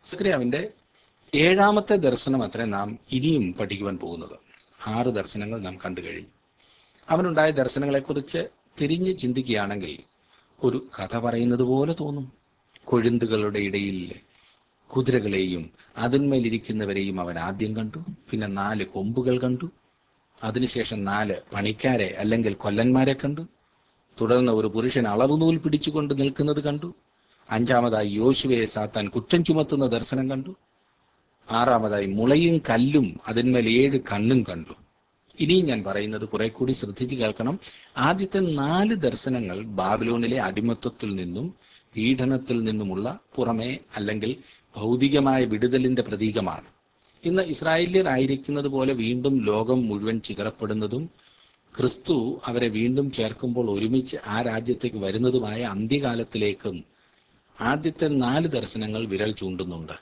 സക്രിയാവിന്റെ ഏഴാമത്തെ ദർശനം അത്രേ നാം ഇനിയും പഠിക്കുവാൻ പോകുന്നത് ആറ് ദർശനങ്ങൾ നാം കണ്ടു കഴിഞ്ഞു അവനുണ്ടായ ദർശനങ്ങളെക്കുറിച്ച് തിരിഞ്ഞ് ചിന്തിക്കുകയാണെങ്കിൽ ഒരു കഥ പറയുന്നത് പോലെ തോന്നും കൊഴുന്തുകളുടെ ഇടയിൽ കുതിരകളെയും അതിന്മേലിരിക്കുന്നവരെയും അവൻ ആദ്യം കണ്ടു പിന്നെ നാല് കൊമ്പുകൾ കണ്ടു അതിനുശേഷം നാല് പണിക്കാരെ അല്ലെങ്കിൽ കൊല്ലന്മാരെ കണ്ടു തുടർന്ന് ഒരു പുരുഷൻ അളവുനൂൽ പിടിച്ചുകൊണ്ട് നിൽക്കുന്നത് കണ്ടു അഞ്ചാമതായി യോശുവയെ സാത്താൻ കുറ്റം ചുമത്തുന്ന ദർശനം കണ്ടു ആറാമതായി മുളയും കല്ലും അതിന്മേൽ ഏഴ് കണ്ണും കണ്ടു ഇനിയും ഞാൻ പറയുന്നത് കുറെ കൂടി ശ്രദ്ധിച്ചു കേൾക്കണം ആദ്യത്തെ നാല് ദർശനങ്ങൾ ബാബിലോണിലെ അടിമത്വത്തിൽ നിന്നും പീഡനത്തിൽ നിന്നുമുള്ള പുറമേ അല്ലെങ്കിൽ ഭൗതികമായ വിടുതലിന്റെ പ്രതീകമാണ് ഇന്ന് ഇസ്രായേലിയർ ആയിരിക്കുന്നത് പോലെ വീണ്ടും ലോകം മുഴുവൻ ചിതറപ്പെടുന്നതും ക്രിസ്തു അവരെ വീണ്ടും ചേർക്കുമ്പോൾ ഒരുമിച്ച് ആ രാജ്യത്തേക്ക് വരുന്നതുമായ അന്ത്യകാലത്തിലേക്കും ആദ്യത്തെ നാല് ദർശനങ്ങൾ വിരൽ ചൂണ്ടുന്നുണ്ട്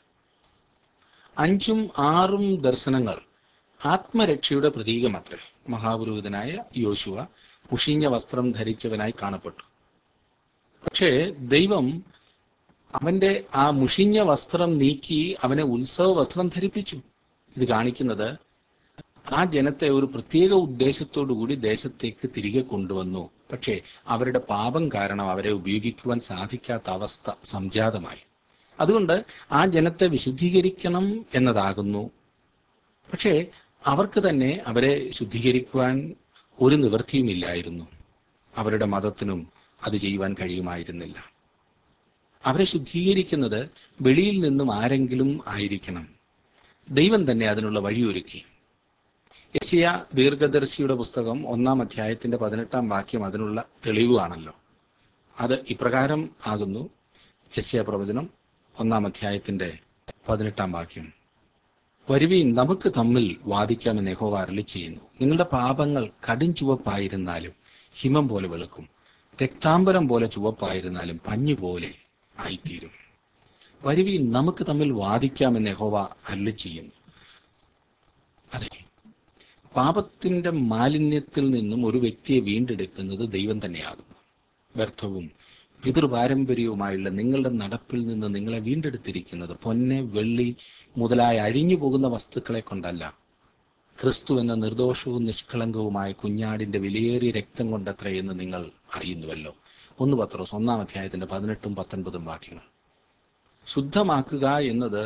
അഞ്ചും ആറും ദർശനങ്ങൾ ആത്മരക്ഷയുടെ പ്രതീകമത്രേ മഹാപുരോഹിതനായ യോശുവ മുഷിഞ്ഞ വസ്ത്രം ധരിച്ചവനായി കാണപ്പെട്ടു പക്ഷേ ദൈവം അവന്റെ ആ മുഷിഞ്ഞ വസ്ത്രം നീക്കി അവനെ ഉത്സവ വസ്ത്രം ധരിപ്പിച്ചു ഇത് കാണിക്കുന്നത് ആ ജനത്തെ ഒരു പ്രത്യേക ഉദ്ദേശത്തോടു കൂടി ദേശത്തേക്ക് തിരികെ കൊണ്ടുവന്നു പക്ഷേ അവരുടെ പാപം കാരണം അവരെ ഉപയോഗിക്കുവാൻ സാധിക്കാത്ത അവസ്ഥ സംജാതമായി അതുകൊണ്ട് ആ ജനത്തെ വിശുദ്ധീകരിക്കണം എന്നതാകുന്നു പക്ഷേ അവർക്ക് തന്നെ അവരെ ശുദ്ധീകരിക്കുവാൻ ഒരു നിവൃത്തിയുമില്ലായിരുന്നു അവരുടെ മതത്തിനും അത് ചെയ്യുവാൻ കഴിയുമായിരുന്നില്ല അവരെ ശുദ്ധീകരിക്കുന്നത് വെളിയിൽ നിന്നും ആരെങ്കിലും ആയിരിക്കണം ദൈവം തന്നെ അതിനുള്ള വഴിയൊരുക്കി യശയ ദീർഘദർശിയുടെ പുസ്തകം ഒന്നാം അധ്യായത്തിന്റെ പതിനെട്ടാം വാക്യം അതിനുള്ള തെളിവാണല്ലോ അത് ഇപ്രകാരം ആകുന്നു യശയ പ്രവചനം ഒന്നാം അധ്യായത്തിന്റെ പതിനെട്ടാം വാക്യം വരുവീൻ നമുക്ക് തമ്മിൽ വാദിക്കാമെന്ന് യഹോവ അരളി ചെയ്യുന്നു നിങ്ങളുടെ പാപങ്ങൾ കടും ചുവപ്പായിരുന്നാലും ഹിമം പോലെ വെളുക്കും രക്താംബരം പോലെ ചുവപ്പായിരുന്നാലും പഞ്ഞു പോലെ ആയിത്തീരും വരുവീൻ നമുക്ക് തമ്മിൽ വാദിക്കാമെന്ന് യഹോവ അരളി ചെയ്യുന്നു അതെ പാപത്തിന്റെ മാലിന്യത്തിൽ നിന്നും ഒരു വ്യക്തിയെ വീണ്ടെടുക്കുന്നത് ദൈവം തന്നെയാകുന്നു വ്യർത്ഥവും പിതൃപാരമ്പര്യവുമായുള്ള നിങ്ങളുടെ നടപ്പിൽ നിന്ന് നിങ്ങളെ വീണ്ടെടുത്തിരിക്കുന്നത് പൊന്നെ വെള്ളി മുതലായ അഴിഞ്ഞു പോകുന്ന വസ്തുക്കളെ കൊണ്ടല്ല ക്രിസ്തു എന്ന നിർദോഷവും നിഷ്കളങ്കവുമായ കുഞ്ഞാടിന്റെ വിലയേറിയ രക്തം കൊണ്ടത്ര എന്ന് നിങ്ങൾ അറിയുന്നുവല്ലോ ഒന്ന് പത്രോസ് ഒന്നാം അധ്യായത്തിന്റെ പതിനെട്ടും പത്തൊൻപതും വാക്യങ്ങൾ ശുദ്ധമാക്കുക എന്നത്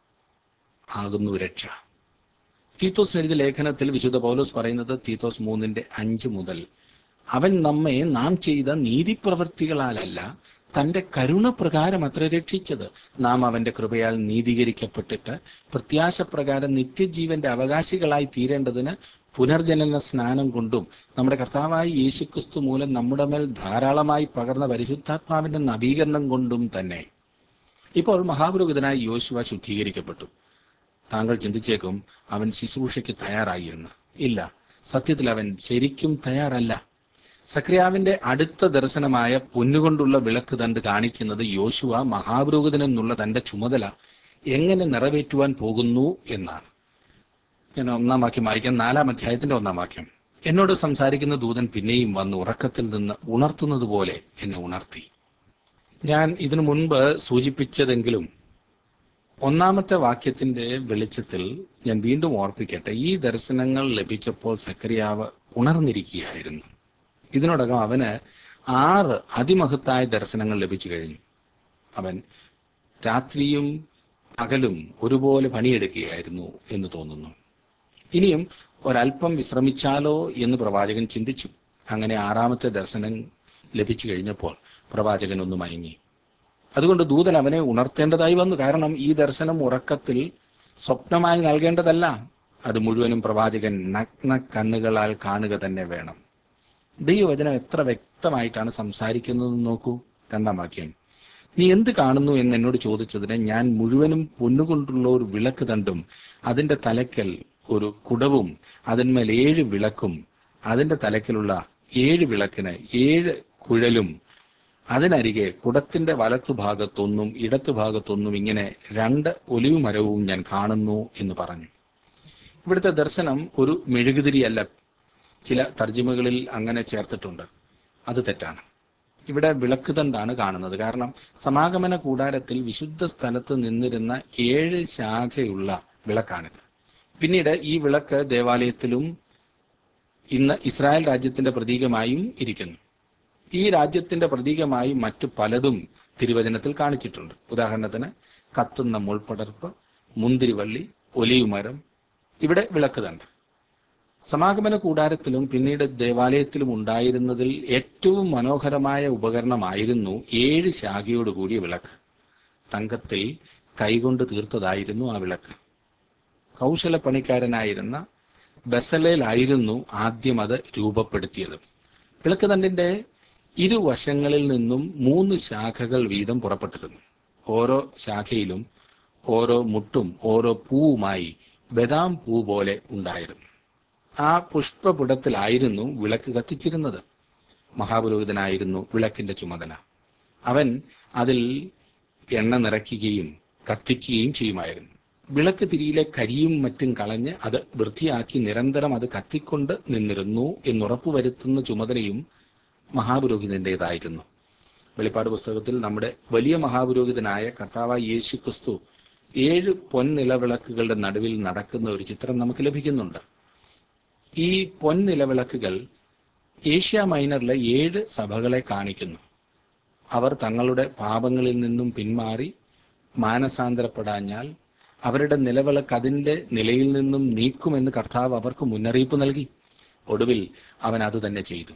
ആകുന്നു രക്ഷ തീത്തോസ് എഴുതിയ ലേഖനത്തിൽ വിശുദ്ധ പൗലോസ് പറയുന്നത് തീത്തോസ് മൂന്നിന്റെ അഞ്ച് മുതൽ അവൻ നമ്മെ നാം ചെയ്ത നീതിപ്രവൃത്തികളാലല്ല തന്റെ കരുണ പ്രകാരം അത്ര രക്ഷിച്ചത് നാം അവന്റെ കൃപയാൽ നീതീകരിക്കപ്പെട്ടിട്ട് പ്രത്യാശപ്രകാരം നിത്യജീവന്റെ അവകാശികളായി തീരേണ്ടതിന് പുനർജനന സ്നാനം കൊണ്ടും നമ്മുടെ കർത്താവായ യേശുക്രിസ്തു മൂലം നമ്മുടെ മേൽ ധാരാളമായി പകർന്ന പരിശുദ്ധാത്മാവിന്റെ നവീകരണം കൊണ്ടും തന്നെ ഇപ്പോൾ മഹാപുരോഹിതനായ യോശുവ ശുദ്ധീകരിക്കപ്പെട്ടു താങ്കൾ ചിന്തിച്ചേക്കും അവൻ ശുശ്രൂഷയ്ക്ക് തയ്യാറായി എന്ന് ഇല്ല സത്യത്തിൽ അവൻ ശരിക്കും തയ്യാറല്ല സക്രിയാവിന്റെ അടുത്ത ദർശനമായ പൊന്നുകൊണ്ടുള്ള വിളക്ക് തണ്ട് കാണിക്കുന്നത് യോശുവ മഹാപുരോഹിതൻ എന്നുള്ള തന്റെ ചുമതല എങ്ങനെ നിറവേറ്റുവാൻ പോകുന്നു എന്നാണ് ഞാൻ ഒന്നാം വാക്യം വായിക്കാം നാലാം അധ്യായത്തിന്റെ ഒന്നാം വാക്യം എന്നോട് സംസാരിക്കുന്ന ദൂതൻ പിന്നെയും വന്ന് ഉറക്കത്തിൽ നിന്ന് ഉണർത്തുന്നത് പോലെ എന്നെ ഉണർത്തി ഞാൻ ഇതിനു മുൻപ് സൂചിപ്പിച്ചതെങ്കിലും ഒന്നാമത്തെ വാക്യത്തിന്റെ വെളിച്ചത്തിൽ ഞാൻ വീണ്ടും ഓർപ്പിക്കട്ടെ ഈ ദർശനങ്ങൾ ലഭിച്ചപ്പോൾ സക്രിയാവ് ഉണർന്നിരിക്കുകയായിരുന്നു ഇതിനോടകം അവന് ആറ് അതിമഹത്തായ ദർശനങ്ങൾ ലഭിച്ചു കഴിഞ്ഞു അവൻ രാത്രിയും പകലും ഒരുപോലെ പണിയെടുക്കുകയായിരുന്നു എന്ന് തോന്നുന്നു ഇനിയും ഒരല്പം വിശ്രമിച്ചാലോ എന്ന് പ്രവാചകൻ ചിന്തിച്ചു അങ്ങനെ ആറാമത്തെ ദർശനം ലഭിച്ചു കഴിഞ്ഞപ്പോൾ പ്രവാചകൻ ഒന്ന് മയങ്ങി അതുകൊണ്ട് ദൂതൻ അവനെ ഉണർത്തേണ്ടതായി വന്നു കാരണം ഈ ദർശനം ഉറക്കത്തിൽ സ്വപ്നമായി നൽകേണ്ടതല്ല അത് മുഴുവനും പ്രവാചകൻ നഗ്ന കണ്ണുകളാൽ കാണുക തന്നെ വേണം ദൈവവചനം എത്ര വ്യക്തമായിട്ടാണ് സംസാരിക്കുന്നത് നോക്കൂ രണ്ടാം വാക്യം നീ എന്ത് കാണുന്നു എന്ന് എന്നോട് ചോദിച്ചതിന് ഞാൻ മുഴുവനും പൊന്നുകൊണ്ടുള്ള ഒരു വിളക്ക് തണ്ടും അതിന്റെ തലക്കൽ ഒരു കുടവും അതിന്മേൽ ഏഴ് വിളക്കും അതിന്റെ തലക്കലുള്ള ഏഴ് വിളക്കിന് ഏഴ് കുഴലും അതിനരികെ കുടത്തിന്റെ വലത്തുഭാഗത്തൊന്നും ഇടത്തുഭാഗത്തൊന്നും ഇങ്ങനെ രണ്ട് ഒലിവ് മരവും ഞാൻ കാണുന്നു എന്ന് പറഞ്ഞു ഇവിടുത്തെ ദർശനം ഒരു മെഴുകുതിരിയല്ല ചില തർജിമകളിൽ അങ്ങനെ ചേർത്തിട്ടുണ്ട് അത് തെറ്റാണ് ഇവിടെ വിളക്ക് തണ്ടാണ് കാണുന്നത് കാരണം സമാഗമന കൂടാരത്തിൽ വിശുദ്ധ സ്ഥലത്ത് നിന്നിരുന്ന ഏഴ് ശാഖയുള്ള വിളക്കാണിത് പിന്നീട് ഈ വിളക്ക് ദേവാലയത്തിലും ഇന്ന് ഇസ്രായേൽ രാജ്യത്തിന്റെ പ്രതീകമായും ഇരിക്കുന്നു ഈ രാജ്യത്തിന്റെ പ്രതീകമായി മറ്റു പലതും തിരുവചനത്തിൽ കാണിച്ചിട്ടുണ്ട് ഉദാഹരണത്തിന് കത്തുന്ന മുൾപ്പടർപ്പ് മുന്തിരിവള്ളി ഒലിയുമരം ഇവിടെ വിളക്ക് തണ്ട് സമാഗമന കൂടാരത്തിലും പിന്നീട് ദേവാലയത്തിലും ഉണ്ടായിരുന്നതിൽ ഏറ്റവും മനോഹരമായ ഉപകരണമായിരുന്നു ഏഴ് ശാഖയോട് കൂടിയ വിളക്ക് തങ്കത്തിൽ കൈകൊണ്ട് തീർത്തതായിരുന്നു ആ വിളക്ക് കൗശല പണിക്കാരനായിരുന്ന ബസലേലായിരുന്നു ആദ്യം അത് രൂപപ്പെടുത്തിയത് വിളക്ക് തണ്ടിന്റെ ഇരുവശങ്ങളിൽ നിന്നും മൂന്ന് ശാഖകൾ വീതം പുറപ്പെട്ടിരുന്നു ഓരോ ശാഖയിലും ഓരോ മുട്ടും ഓരോ പൂവുമായി ബദാം പൂ പോലെ ഉണ്ടായിരുന്നു ആ പുഷ്പപുടത്തിലായിരുന്നു വിളക്ക് കത്തിച്ചിരുന്നത് മഹാപുരോഹിതനായിരുന്നു വിളക്കിന്റെ ചുമതല അവൻ അതിൽ എണ്ണ നിറയ്ക്കുകയും കത്തിക്കുകയും ചെയ്യുമായിരുന്നു വിളക്ക് തിരിയിലെ കരിയും മറ്റും കളഞ്ഞ് അത് വൃത്തിയാക്കി നിരന്തരം അത് കത്തിക്കൊണ്ട് നിന്നിരുന്നു എന്നുറപ്പുവരുത്തുന്ന ചുമതലയും മഹാപുരോഹിതന്റേതായിരുന്നു വെളിപ്പാട് പുസ്തകത്തിൽ നമ്മുടെ വലിയ മഹാപുരോഹിതനായ കർത്താവായ യേശു ക്രിസ്തു ഏഴ് പൊൻനിലവിളക്കുകളുടെ നടുവിൽ നടക്കുന്ന ഒരു ചിത്രം നമുക്ക് ലഭിക്കുന്നുണ്ട് ഈ പൊൻനിലവിളക്കുകൾ ഏഷ്യ മൈനറിലെ ഏഴ് സഭകളെ കാണിക്കുന്നു അവർ തങ്ങളുടെ പാപങ്ങളിൽ നിന്നും പിന്മാറി മാനസാന്തരപ്പെടാഞ്ഞാൽ അവരുടെ നിലവിളക്ക് അതിന്റെ നിലയിൽ നിന്നും നീക്കുമെന്ന് കർത്താവ് അവർക്ക് മുന്നറിയിപ്പ് നൽകി ഒടുവിൽ അവൻ അതുതന്നെ ചെയ്തു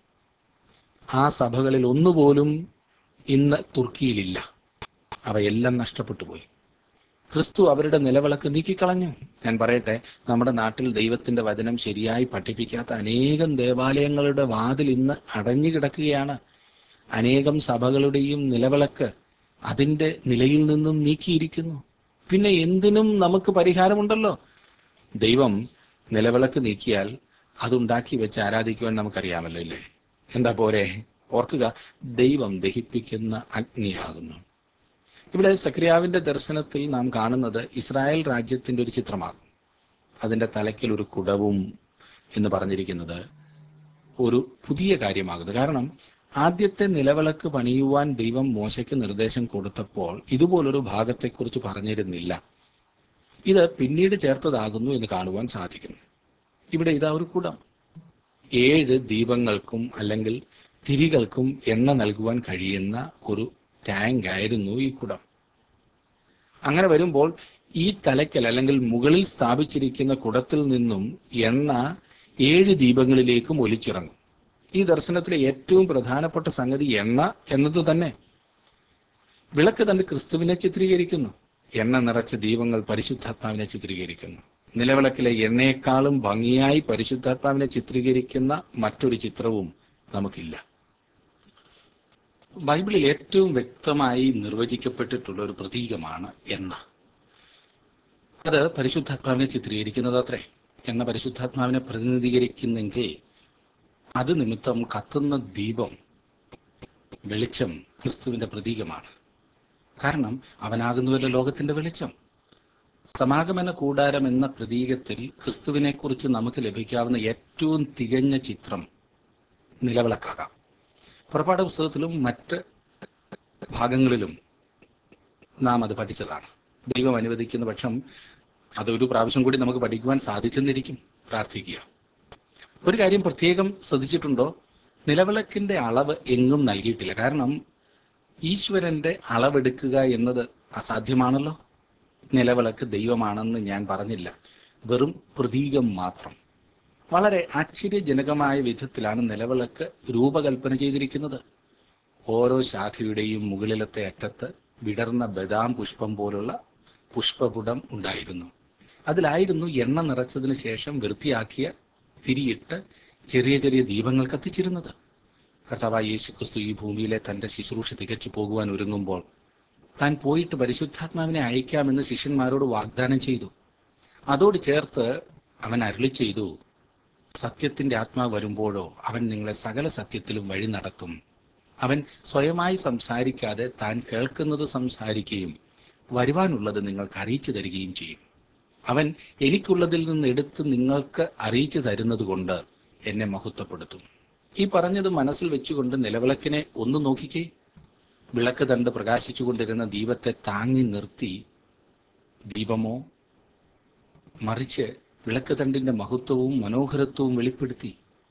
ആ സഭകളിൽ ഒന്നുപോലും ഇന്ന് തുർക്കിയിലില്ല അവയെല്ലാം നഷ്ടപ്പെട്ടു പോയി ക്രിസ്തു അവരുടെ നിലവിളക്ക് നീക്കിക്കളഞ്ഞു ഞാൻ പറയട്ടെ നമ്മുടെ നാട്ടിൽ ദൈവത്തിന്റെ വചനം ശരിയായി പഠിപ്പിക്കാത്ത അനേകം ദേവാലയങ്ങളുടെ വാതിൽ ഇന്ന് അടഞ്ഞു കിടക്കുകയാണ് അനേകം സഭകളുടെയും നിലവിളക്ക് അതിന്റെ നിലയിൽ നിന്നും നീക്കിയിരിക്കുന്നു പിന്നെ എന്തിനും നമുക്ക് പരിഹാരമുണ്ടല്ലോ ദൈവം നിലവിളക്ക് നീക്കിയാൽ അതുണ്ടാക്കി വെച്ച് ആരാധിക്കുവാൻ നമുക്കറിയാമല്ലോ ഇല്ലേ എന്താ പോരെ ഓർക്കുക ദൈവം ദഹിപ്പിക്കുന്ന അഗ്നിയാകുന്നു ഇവിടെ സക്രിയാവിന്റെ ദർശനത്തിൽ നാം കാണുന്നത് ഇസ്രായേൽ രാജ്യത്തിന്റെ ഒരു ചിത്രമാകും അതിന്റെ തലയ്ക്കൽ ഒരു കുടവും എന്ന് പറഞ്ഞിരിക്കുന്നത് ഒരു പുതിയ കാര്യമാകുന്നു കാരണം ആദ്യത്തെ നിലവിളക്ക് പണിയുവാൻ ദൈവം മോശയ്ക്ക് നിർദ്ദേശം കൊടുത്തപ്പോൾ ഇതുപോലൊരു ഭാഗത്തെക്കുറിച്ച് പറഞ്ഞിരുന്നില്ല ഇത് പിന്നീട് ചേർത്തതാകുന്നു എന്ന് കാണുവാൻ സാധിക്കുന്നു ഇവിടെ ഇതാ ഒരു കുടം ഏഴ് ദീപങ്ങൾക്കും അല്ലെങ്കിൽ തിരികൾക്കും എണ്ണ നൽകുവാൻ കഴിയുന്ന ഒരു ടാങ്ക് ആയിരുന്നു ഈ കുടം അങ്ങനെ വരുമ്പോൾ ഈ തലയ്ക്കൽ അല്ലെങ്കിൽ മുകളിൽ സ്ഥാപിച്ചിരിക്കുന്ന കുടത്തിൽ നിന്നും എണ്ണ ഏഴ് ദീപങ്ങളിലേക്കും ഒലിച്ചിറങ്ങും ഈ ദർശനത്തിലെ ഏറ്റവും പ്രധാനപ്പെട്ട സംഗതി എണ്ണ എന്നത് തന്നെ വിളക്ക് തന്റെ ക്രിസ്തുവിനെ ചിത്രീകരിക്കുന്നു എണ്ണ നിറച്ച ദീപങ്ങൾ പരിശുദ്ധാത്മാവിനെ ചിത്രീകരിക്കുന്നു നിലവിളക്കിലെ എണ്ണയെക്കാളും ഭംഗിയായി പരിശുദ്ധാത്മാവിനെ ചിത്രീകരിക്കുന്ന മറ്റൊരു ചിത്രവും നമുക്കില്ല ബൈബിളിൽ ഏറ്റവും വ്യക്തമായി നിർവചിക്കപ്പെട്ടിട്ടുള്ള ഒരു പ്രതീകമാണ് എണ്ണ അത് പരിശുദ്ധാത്മാവിനെ ചിത്രീകരിക്കുന്നത് അത്രേ എണ്ണ പരിശുദ്ധാത്മാവിനെ പ്രതിനിധീകരിക്കുന്നെങ്കിൽ അത് നിമിത്തം കത്തുന്ന ദീപം വെളിച്ചം ക്രിസ്തുവിന്റെ പ്രതീകമാണ് കാരണം അവനാകുന്നുവല്ലോ ലോകത്തിന്റെ വെളിച്ചം സമാഗമന കൂടാരം എന്ന പ്രതീകത്തിൽ ക്രിസ്തുവിനെ കുറിച്ച് നമുക്ക് ലഭിക്കാവുന്ന ഏറ്റവും തികഞ്ഞ ചിത്രം നിലവിളക്കാകാം പുറപ്പാട് പുസ്തകത്തിലും മറ്റ് ഭാഗങ്ങളിലും നാം അത് പഠിച്ചതാണ് ദൈവം അനുവദിക്കുന്ന പക്ഷം അതൊരു പ്രാവശ്യം കൂടി നമുക്ക് പഠിക്കുവാൻ സാധിച്ചെന്നിരിക്കും പ്രാർത്ഥിക്കുക ഒരു കാര്യം പ്രത്യേകം ശ്രദ്ധിച്ചിട്ടുണ്ടോ നിലവിളക്കിന്റെ അളവ് എങ്ങും നൽകിയിട്ടില്ല കാരണം ഈശ്വരന്റെ അളവെടുക്കുക എന്നത് അസാധ്യമാണല്ലോ നിലവിളക്ക് ദൈവമാണെന്ന് ഞാൻ പറഞ്ഞില്ല വെറും പ്രതീകം മാത്രം വളരെ ആശ്ചര്യജനകമായ വിധത്തിലാണ് നിലവിളക്ക് രൂപകൽപ്പന ചെയ്തിരിക്കുന്നത് ഓരോ ശാഖയുടെയും മുകളിലത്തെ അറ്റത്ത് വിടർന്ന ബദാം പുഷ്പം പോലുള്ള പുഷ്പപുടം ഉണ്ടായിരുന്നു അതിലായിരുന്നു എണ്ണ നിറച്ചതിന് ശേഷം വൃത്തിയാക്കിയ തിരിയിട്ട് ചെറിയ ചെറിയ ദീപങ്ങൾ കത്തിച്ചിരുന്നത് കർത്താവായ യേശു ക്രിസ്തു ഈ ഭൂമിയിലെ തന്റെ ശുശ്രൂഷ തികച്ചു പോകുവാൻ ഒരുങ്ങുമ്പോൾ താൻ പോയിട്ട് പരിശുദ്ധാത്മാവിനെ അയക്കാമെന്ന് ശിഷ്യന്മാരോട് വാഗ്ദാനം ചെയ്തു അതോട് ചേർത്ത് അവൻ അരുളി ചെയ്തു സത്യത്തിന്റെ ആത്മാവ് വരുമ്പോഴോ അവൻ നിങ്ങളെ സകല സത്യത്തിലും വഴി നടത്തും അവൻ സ്വയമായി സംസാരിക്കാതെ താൻ കേൾക്കുന്നത് സംസാരിക്കുകയും വരുവാനുള്ളത് നിങ്ങൾക്ക് അറിയിച്ചു തരികയും ചെയ്യും അവൻ എനിക്കുള്ളതിൽ നിന്ന് എടുത്ത് നിങ്ങൾക്ക് അറിയിച്ചു തരുന്നത് കൊണ്ട് എന്നെ മഹത്വപ്പെടുത്തും ഈ പറഞ്ഞത് മനസ്സിൽ വെച്ചുകൊണ്ട് നിലവിളക്കിനെ ഒന്ന് നോക്കിക്കേ വിളക്ക് തണ്ട് പ്രകാശിച്ചുകൊണ്ടിരുന്ന ദീപത്തെ താങ്ങി നിർത്തി ദീപമോ മറിച്ച് വിളക്ക് തണ്ടിന്റെ മഹത്വവും മനോഹരത്വവും വെളിപ്പെടുത്തി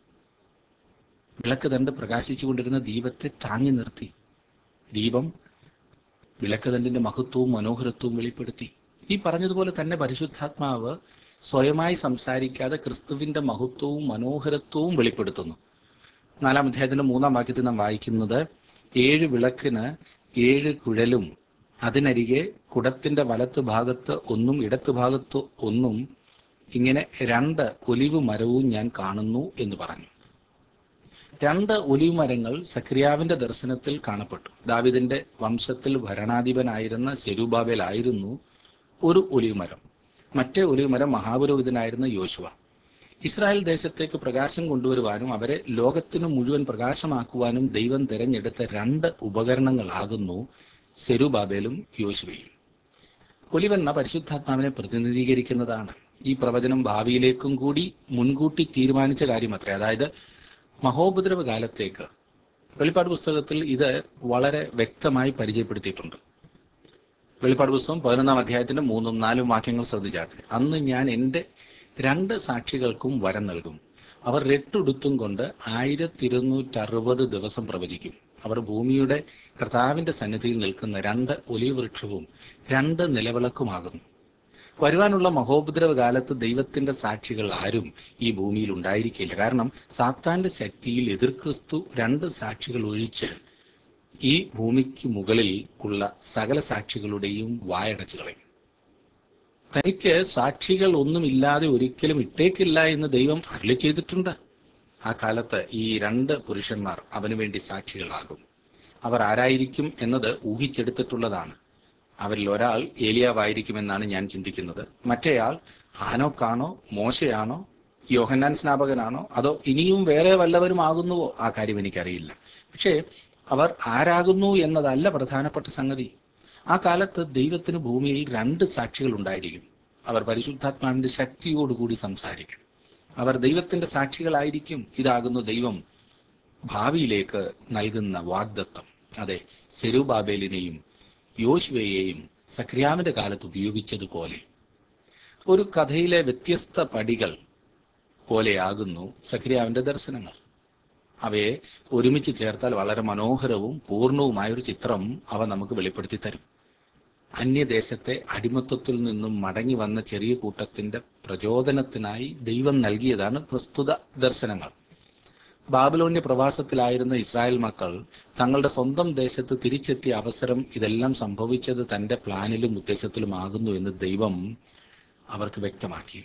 വിളക്ക് തണ്ട് പ്രകാശിച്ചുകൊണ്ടിരുന്ന ദീപത്തെ താങ്ങി നിർത്തി ദീപം വിളക്ക് തണ്ടിന്റെ മഹത്വവും മനോഹരത്വവും വെളിപ്പെടുത്തി ഈ പറഞ്ഞതുപോലെ തന്നെ പരിശുദ്ധാത്മാവ് സ്വയമായി സംസാരിക്കാതെ ക്രിസ്തുവിന്റെ മഹത്വവും മനോഹരത്വവും വെളിപ്പെടുത്തുന്നു നാലാം അധ്യായത്തിന്റെ മൂന്നാം വാക്യത്തിൽ നാം വായിക്കുന്നത് ഏഴ് വിളക്കിന് ഏഴ് കുഴലും അതിനരികെ കുടത്തിന്റെ വലത്ത് ഭാഗത്ത് ഒന്നും ഇടത്ത് ഭാഗത്ത് ഒന്നും ഇങ്ങനെ രണ്ട് ഒലിവ് മരവും ഞാൻ കാണുന്നു എന്ന് പറഞ്ഞു രണ്ട് ഒലിവ് മരങ്ങൾ സക്രിയാവിന്റെ ദർശനത്തിൽ കാണപ്പെട്ടു ദാവിദിന്റെ വംശത്തിൽ ഭരണാധിപനായിരുന്ന സെരൂബാബേലായിരുന്നു ഒരു ഒലിവ് മരം മറ്റേ ഒലിവ് മരം മഹാപുരോഹിതനായിരുന്ന യോശുവ ഇസ്രായേൽ ദേശത്തേക്ക് പ്രകാശം കൊണ്ടുവരുവാനും അവരെ ലോകത്തിനു മുഴുവൻ പ്രകാശമാക്കുവാനും ദൈവം തിരഞ്ഞെടുത്ത രണ്ട് ഉപകരണങ്ങളാകുന്നു സെരുബാബേലും യോശുവയും ഒലിവെണ്ണ പരിശുദ്ധാത്മാവിനെ പ്രതിനിധീകരിക്കുന്നതാണ് ഈ പ്രവചനം ഭാവിയിലേക്കും കൂടി മുൻകൂട്ടി തീരുമാനിച്ച കാര്യമത്രേ അതായത് മഹോപദ്രവ കാലത്തേക്ക് വെളിപ്പാട് പുസ്തകത്തിൽ ഇത് വളരെ വ്യക്തമായി പരിചയപ്പെടുത്തിയിട്ടുണ്ട് വെളിപ്പാട് പുസ്തകം പതിനൊന്നാം അധ്യായത്തിന്റെ മൂന്നും നാലും വാക്യങ്ങൾ ശ്രദ്ധിച്ചാട്ടെ അന്ന് ഞാൻ എൻ്റെ രണ്ട് സാക്ഷികൾക്കും വരം നൽകും അവർ രട്ടുടുത്തും കൊണ്ട് ആയിരത്തി ഇരുന്നൂറ്ററുപത് ദിവസം പ്രവചിക്കും അവർ ഭൂമിയുടെ കർത്താവിന്റെ സന്നിധിയിൽ നിൽക്കുന്ന രണ്ട് ഒലിവ് വൃക്ഷവും രണ്ട് നിലവിളക്കുമാകുന്നു വരുവാനുള്ള മഹോപദ്രവ കാലത്ത് ദൈവത്തിന്റെ സാക്ഷികൾ ആരും ഈ ഭൂമിയിൽ ഉണ്ടായിരിക്കില്ല കാരണം സാത്താന്റെ ശക്തിയിൽ എതിർ ക്രിസ്തു രണ്ട് സാക്ഷികൾ ഒഴിച്ച് ഈ ഭൂമിക്ക് മുകളിൽ ഉള്ള സകല സാക്ഷികളുടെയും വായടച്ചു കളയും തനിക്ക് സാക്ഷികൾ ഒന്നുമില്ലാതെ ഒരിക്കലും ഇട്ടേക്കില്ല എന്ന് ദൈവം അരളി ചെയ്തിട്ടുണ്ട് ആ കാലത്ത് ഈ രണ്ട് പുരുഷന്മാർ അവനു വേണ്ടി സാക്ഷികളാകും അവർ ആരായിരിക്കും എന്നത് ഊഹിച്ചെടുത്തിട്ടുള്ളതാണ് അവരിൽ ഒരാൾ ഏലിയാവായിരിക്കുമെന്നാണ് ഞാൻ ചിന്തിക്കുന്നത് മറ്റേയാൾ ഹാനോക്കാണോ മോശയാണോ യോഹന്നാൻ സ്നാപകനാണോ അതോ ഇനിയും വേറെ വല്ലവരും ആകുന്നുവോ ആ കാര്യം എനിക്കറിയില്ല പക്ഷേ അവർ ആരാകുന്നു എന്നതല്ല പ്രധാനപ്പെട്ട സംഗതി ആ കാലത്ത് ദൈവത്തിന് ഭൂമിയിൽ രണ്ട് സാക്ഷികൾ ഉണ്ടായിരിക്കും അവർ പരിശുദ്ധാത്മാവിന്റെ ശക്തിയോടുകൂടി സംസാരിക്കും അവർ ദൈവത്തിന്റെ സാക്ഷികളായിരിക്കും ഇതാകുന്നു ദൈവം ഭാവിയിലേക്ക് നൽകുന്ന വാഗ്ദത്വം അതെ സെരുബാബേലിനെയും യോശുവയെയും സക്രിയാവിന്റെ കാലത്ത് ഉപയോഗിച്ചതുപോലെ ഒരു കഥയിലെ വ്യത്യസ്ത പടികൾ പോലെയാകുന്നു സക്രിയാവിന്റെ ദർശനങ്ങൾ അവയെ ഒരുമിച്ച് ചേർത്താൽ വളരെ മനോഹരവും പൂർണ്ണവുമായ ഒരു ചിത്രം അവ നമുക്ക് വെളിപ്പെടുത്തി തരും അന്യദേശത്തെ അടിമത്വത്തിൽ നിന്നും മടങ്ങി വന്ന ചെറിയ കൂട്ടത്തിന്റെ പ്രചോദനത്തിനായി ദൈവം നൽകിയതാണ് പ്രസ്തുത ദർശനങ്ങൾ ബാബിലോണ്യ പ്രവാസത്തിലായിരുന്ന ഇസ്രായേൽ മക്കൾ തങ്ങളുടെ സ്വന്തം ദേശത്ത് തിരിച്ചെത്തിയ അവസരം ഇതെല്ലാം സംഭവിച്ചത് തന്റെ പ്ലാനിലും ഉദ്ദേശത്തിലുമാകുന്നു എന്ന് ദൈവം അവർക്ക് വ്യക്തമാക്കി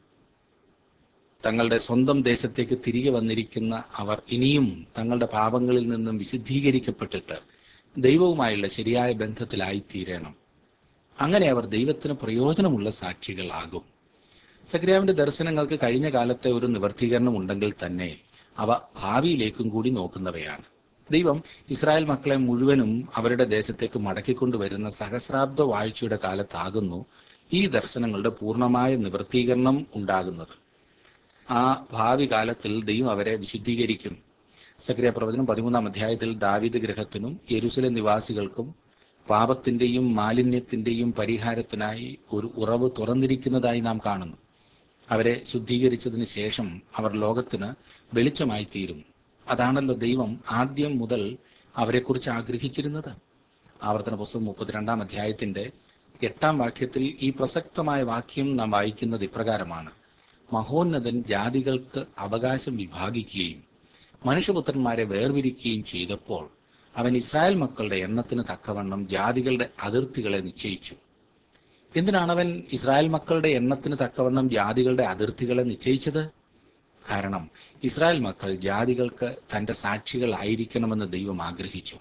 തങ്ങളുടെ സ്വന്തം ദേശത്തേക്ക് തിരികെ വന്നിരിക്കുന്ന അവർ ഇനിയും തങ്ങളുടെ പാപങ്ങളിൽ നിന്നും വിശുദ്ധീകരിക്കപ്പെട്ടിട്ട് ദൈവവുമായുള്ള ശരിയായ ബന്ധത്തിലായിത്തീരണം അങ്ങനെ അവർ ദൈവത്തിന് പ്രയോജനമുള്ള സാക്ഷികളാകും സക്രിയാവിന്റെ ദർശനങ്ങൾക്ക് കഴിഞ്ഞ കാലത്തെ ഒരു നിവർത്തീകരണം ഉണ്ടെങ്കിൽ തന്നെ അവ ഭാവിയിലേക്കും കൂടി നോക്കുന്നവയാണ് ദൈവം ഇസ്രായേൽ മക്കളെ മുഴുവനും അവരുടെ ദേശത്തേക്ക് മടക്കിക്കൊണ്ടുവരുന്ന സഹസ്രാബ്ദ വാഴ്ചയുടെ കാലത്താകുന്നു ഈ ദർശനങ്ങളുടെ പൂർണ്ണമായ നിവർത്തീകരണം ഉണ്ടാകുന്നത് ആ ഭാവി കാലത്തിൽ ദൈവം അവരെ വിശുദ്ധീകരിക്കും സക്രിയ പ്രവചനം പതിമൂന്നാം അധ്യായത്തിൽ ദാവിദ് ഗ്രഹത്തിനും യെരുസലേം നിവാസികൾക്കും പാപത്തിന്റെയും മാലിന്യത്തിന്റെയും പരിഹാരത്തിനായി ഒരു ഉറവ് തുറന്നിരിക്കുന്നതായി നാം കാണുന്നു അവരെ ശുദ്ധീകരിച്ചതിന് ശേഷം അവർ ലോകത്തിന് വെളിച്ചമായി തീരും അതാണല്ലോ ദൈവം ആദ്യം മുതൽ അവരെക്കുറിച്ച് ആഗ്രഹിച്ചിരുന്നത് ആവർത്തന പുസ്തകം മുപ്പത്തിരണ്ടാം അധ്യായത്തിന്റെ എട്ടാം വാക്യത്തിൽ ഈ പ്രസക്തമായ വാക്യം നാം വായിക്കുന്നത് ഇപ്രകാരമാണ് മഹോന്നതൻ ജാതികൾക്ക് അവകാശം വിഭാഗിക്കുകയും മനുഷ്യപുത്രന്മാരെ വേർതിരിക്കുകയും ചെയ്തപ്പോൾ അവൻ ഇസ്രായേൽ മക്കളുടെ എണ്ണത്തിന് തക്കവണ്ണം ജാതികളുടെ അതിർത്തികളെ നിശ്ചയിച്ചു എന്തിനാണ് അവൻ ഇസ്രായേൽ മക്കളുടെ എണ്ണത്തിന് തക്കവണ്ണം ജാതികളുടെ അതിർത്തികളെ നിശ്ചയിച്ചത് കാരണം ഇസ്രായേൽ മക്കൾ ജാതികൾക്ക് തന്റെ സാക്ഷികളായിരിക്കണമെന്ന് ദൈവം ആഗ്രഹിച്ചു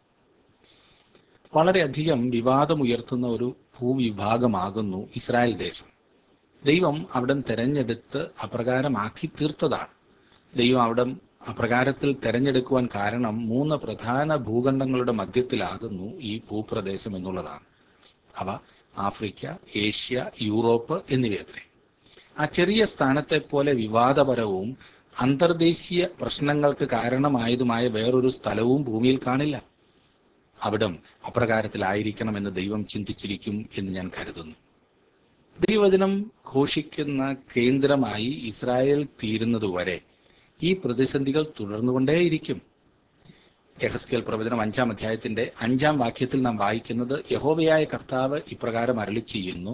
വളരെയധികം വിവാദമുയർത്തുന്ന ഒരു ഭൂവിഭാഗമാകുന്നു ഇസ്രായേൽ ദേശം ദൈവം അവിടം തെരഞ്ഞെടുത്ത് അപ്രകാരമാക്കി തീർത്തതാണ് ദൈവം അവിടം അപ്രകാരത്തിൽ തെരഞ്ഞെടുക്കുവാൻ കാരണം മൂന്ന് പ്രധാന ഭൂഖണ്ഡങ്ങളുടെ മധ്യത്തിലാകുന്നു ഈ ഭൂപ്രദേശം എന്നുള്ളതാണ് അവ ആഫ്രിക്ക ഏഷ്യ യൂറോപ്പ് എന്നിവയത്രേ ആ ചെറിയ സ്ഥാനത്തെ പോലെ വിവാദപരവും അന്തർദേശീയ പ്രശ്നങ്ങൾക്ക് കാരണമായതുമായ വേറൊരു സ്ഥലവും ഭൂമിയിൽ കാണില്ല അവിടം അപ്രകാരത്തിലായിരിക്കണമെന്ന് ദൈവം ചിന്തിച്ചിരിക്കും എന്ന് ഞാൻ കരുതുന്നു ദൈവവചനം ഘോഷിക്കുന്ന കേന്ദ്രമായി ഇസ്രായേൽ തീരുന്നതുവരെ ഈ പ്രതിസന്ധികൾ തുടർന്നുകൊണ്ടേയിരിക്കും യഹസ്കേൽ പ്രവചനം അഞ്ചാം അധ്യായത്തിന്റെ അഞ്ചാം വാക്യത്തിൽ നാം വായിക്കുന്നത് യഹോവയായ കർത്താവ് ഇപ്രകാരം അരളി ചെയ്യുന്നു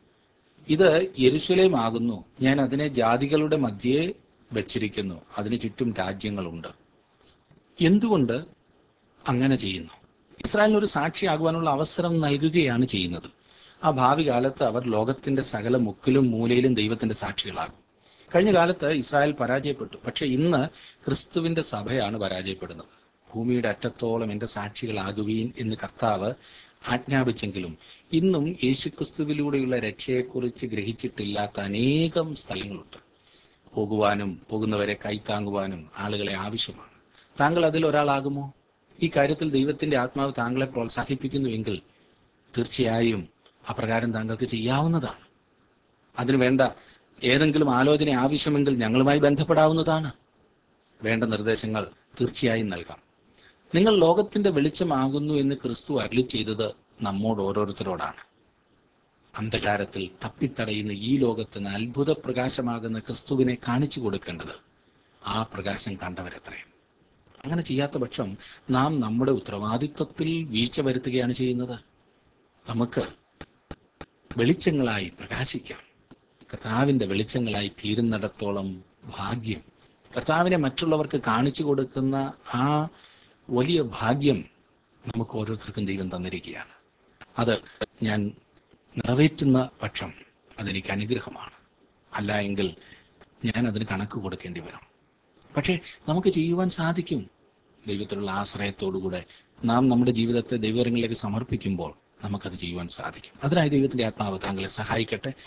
ഇത് യെരുശലേം ആകുന്നു ഞാൻ അതിനെ ജാതികളുടെ മധ്യേ വെച്ചിരിക്കുന്നു അതിന് ചുറ്റും രാജ്യങ്ങളുണ്ട് എന്തുകൊണ്ട് അങ്ങനെ ചെയ്യുന്നു ഇസ്രായേലിന് ഒരു സാക്ഷിയാകുവാനുള്ള അവസരം നൽകുകയാണ് ചെയ്യുന്നത് ആ ഭാവി കാലത്ത് അവർ ലോകത്തിന്റെ സകല മുക്കിലും മൂലയിലും ദൈവത്തിന്റെ സാക്ഷികളാകും കഴിഞ്ഞ കാലത്ത് ഇസ്രായേൽ പരാജയപ്പെട്ടു പക്ഷെ ഇന്ന് ക്രിസ്തുവിന്റെ സഭയാണ് പരാജയപ്പെടുന്നത് ഭൂമിയുടെ അറ്റത്തോളം എന്റെ സാക്ഷികളാകുവീൻ എന്ന് കർത്താവ് ആജ്ഞാപിച്ചെങ്കിലും ഇന്നും യേശുക്രിസ്തുവിലൂടെയുള്ള രക്ഷയെക്കുറിച്ച് ഗ്രഹിച്ചിട്ടില്ലാത്ത അനേകം സ്ഥലങ്ങളുണ്ട് പോകുവാനും പോകുന്നവരെ കൈത്താങ്ങുവാനും ആളുകളെ ആവശ്യമാണ് താങ്കൾ അതിൽ ഒരാളാകുമോ ഈ കാര്യത്തിൽ ദൈവത്തിന്റെ ആത്മാവ് താങ്കളെ പ്രോത്സാഹിപ്പിക്കുന്നുവെങ്കിൽ തീർച്ചയായും അപ്രകാരം താങ്കൾക്ക് ചെയ്യാവുന്നതാണ് അതിനു വേണ്ട ഏതെങ്കിലും ആലോചന ആവശ്യമെങ്കിൽ ഞങ്ങളുമായി ബന്ധപ്പെടാവുന്നതാണ് വേണ്ട നിർദ്ദേശങ്ങൾ തീർച്ചയായും നൽകാം നിങ്ങൾ ലോകത്തിന്റെ വെളിച്ചമാകുന്നു എന്ന് ക്രിസ്തു അരളി ചെയ്തത് നമ്മോട് ഓരോരുത്തരോടാണ് അന്ധകാരത്തിൽ തപ്പിത്തടയുന്ന ഈ ലോകത്തിന് അത്ഭുത പ്രകാശമാകുന്ന ക്രിസ്തുവിനെ കാണിച്ചു കൊടുക്കേണ്ടത് ആ പ്രകാശം കണ്ടവരത്രേ അങ്ങനെ ചെയ്യാത്ത പക്ഷം നാം നമ്മുടെ ഉത്തരവാദിത്വത്തിൽ വീഴ്ച വരുത്തുകയാണ് ചെയ്യുന്നത് നമുക്ക് വെളിച്ചങ്ങളായി പ്രകാശിക്കാം കർത്താവിന്റെ വെളിച്ചങ്ങളായി തീരുന്നിടത്തോളം ഭാഗ്യം കർത്താവിനെ മറ്റുള്ളവർക്ക് കാണിച്ചു കൊടുക്കുന്ന ആ വലിയ ഭാഗ്യം നമുക്ക് ഓരോരുത്തർക്കും ദൈവം തന്നിരിക്കുകയാണ് അത് ഞാൻ നിറവേറ്റുന്ന പക്ഷം അതെനിക്ക് അനുഗ്രഹമാണ് അല്ല എങ്കിൽ ഞാൻ അതിന് കണക്ക് കൊടുക്കേണ്ടി വരും പക്ഷേ നമുക്ക് ചെയ്യുവാൻ സാധിക്കും ദൈവത്തിലുള്ള ആശ്രയത്തോടുകൂടെ നാം നമ്മുടെ ജീവിതത്തെ ദൈവങ്ങളിലേക്ക് സമർപ്പിക്കുമ്പോൾ നമുക്കത് ചെയ്യുവാൻ സാധിക്കും അതിനായി ദൈവത്തിന്റെ ആത്മാവ് താങ്കളെ സഹായിക്കട്ടെ